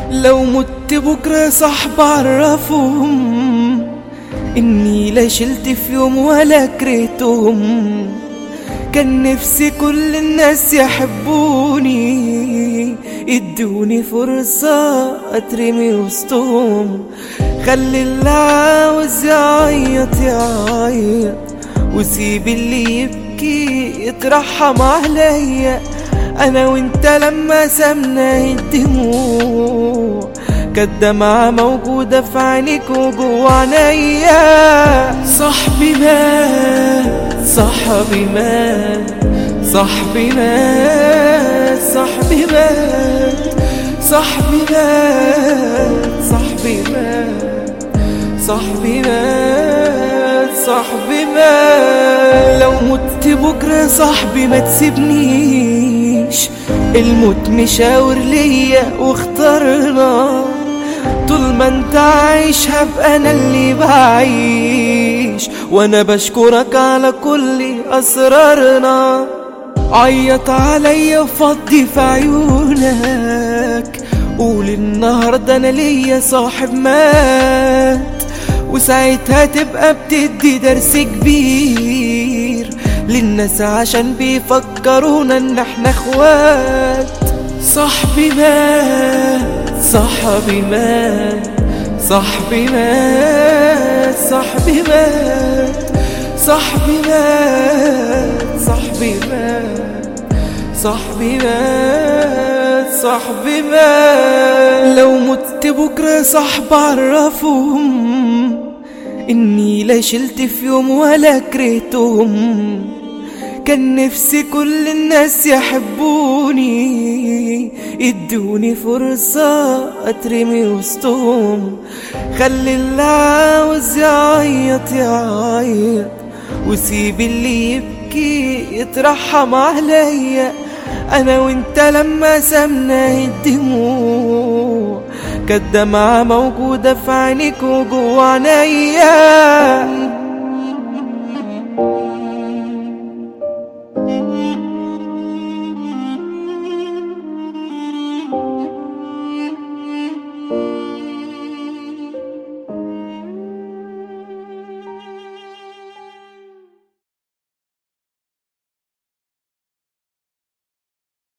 لو مت بكرة صاحب عرفهم إني لا شلت في يوم ولا كرهتهم كان نفسي كل الناس يحبوني ادوني فرصة اترمي وسطهم خلي اللي عاوز يعيط يعيط وسيب اللي يبكي يترحم عليا انا وانت لما سمنا الدموع كانت دمعة موجودة في عينيك وجوا عينيا صاحبي مات صاحبي مات صاحبي مات صاحبي مات صاحبي مات صاحبي مات صاحبي مات صاحبي مات لو مت بكرة صاحبي ما تسيبنيش الموت مشاور ليا واخترنا طول ما انت عايش هبقى انا اللي بعيش وانا بشكرك على كل اسرارنا عيط عليا وفضي في عيونك قول النهارده انا ليا صاحب مات وساعتها تبقى بتدي درس كبير للناس عشان بيفكرونا ان احنا اخوات صاحبي مات صاحبي مات صاحبي مات صاحبي مات صاحبي مات صاحبي مات صاحبي مات صاحبي مات لو مت بكرة صاحب عرفهم إني لا شلت في يوم ولا كرهتهم كان نفسي كل الناس يحبوني ادوني فرصة اترمي وسطهم خلي اللي عاوز يعيط يعيط وسيب اللي يبكي يترحم عليا انا وانت لما سمنا الدموع كانت دمعة موجودة في عينيك وجوا عينيا